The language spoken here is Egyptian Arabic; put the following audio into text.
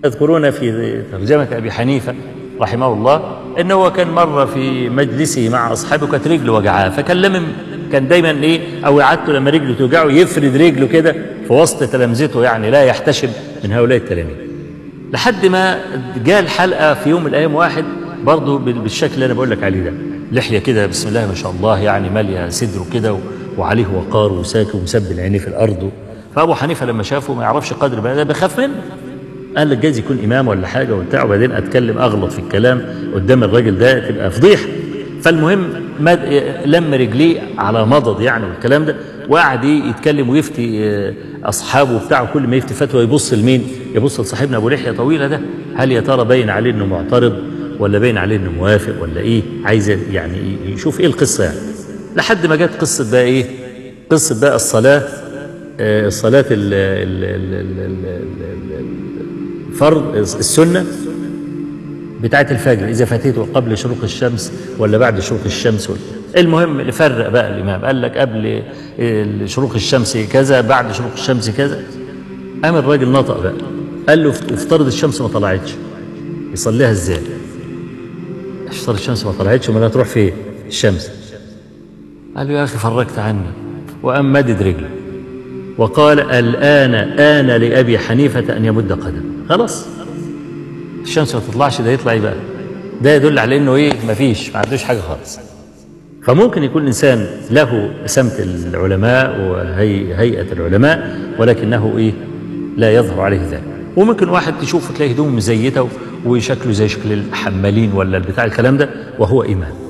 يذكرون في ترجمة أبي حنيفة رحمه الله إن هو كان مرة في مجلسه مع أصحابه كانت رجله وجعاه فكان لمم كان دايما إيه أو عادته لما رجله توجعه يفرد رجله كده في وسط تلامذته يعني لا يحتشم من هؤلاء التلاميذ لحد ما جاء الحلقة في يوم من الأيام واحد برضه بالشكل اللي أنا بقول لك عليه ده لحية كده بسم الله ما شاء الله يعني مالية صدره كده وعليه وقار وساكن ومسبل عينيه في الأرض فأبو حنيفة لما شافه ما يعرفش قدر بقى ده بخاف منه قال لك جايز يكون امام ولا حاجه وبتاع وبعدين اتكلم اغلط في الكلام قدام الراجل ده تبقى فضيحه فالمهم مد... لم رجليه على مضض يعني والكلام ده وقعد يتكلم ويفتي اصحابه وبتاعه كل ما يفتي فتوى يبص لمين؟ يبص لصاحبنا ابو لحيه طويله ده هل يا ترى باين عليه انه معترض ولا باين عليه انه موافق ولا ايه؟ عايز يعني يشوف ايه القصه يعني لحد ما جت قصه بقى ايه؟ قصه بقى الصلاه الصلاه ال ال ال فرض السنة بتاعت الفجر إذا فاتته قبل شروق الشمس ولا بعد شروق الشمس ولا المهم نفرق بقى الإمام قال لك قبل شروق الشمس كذا بعد شروق الشمس كذا قام الراجل نطق بقى قال له افترض الشمس ما طلعتش يصليها ازاي؟ افترض الشمس ما طلعتش امال هتروح فين؟ الشمس قال له يا اخي فرجت عني وقام مدد رجله وقال الآن آن لأبي حنيفة أن يمد قدمه خلاص الشمس ما تطلعش ده يطلع ايه بقى ده يدل على انه ايه مفيش ما عندوش حاجه خالص فممكن يكون الانسان له سمت العلماء وهيئه العلماء ولكنه ايه لا يظهر عليه ذلك وممكن واحد تشوفه تلاقي هدومه مزيته وشكله زي شكل الحمالين ولا بتاع الكلام ده وهو امام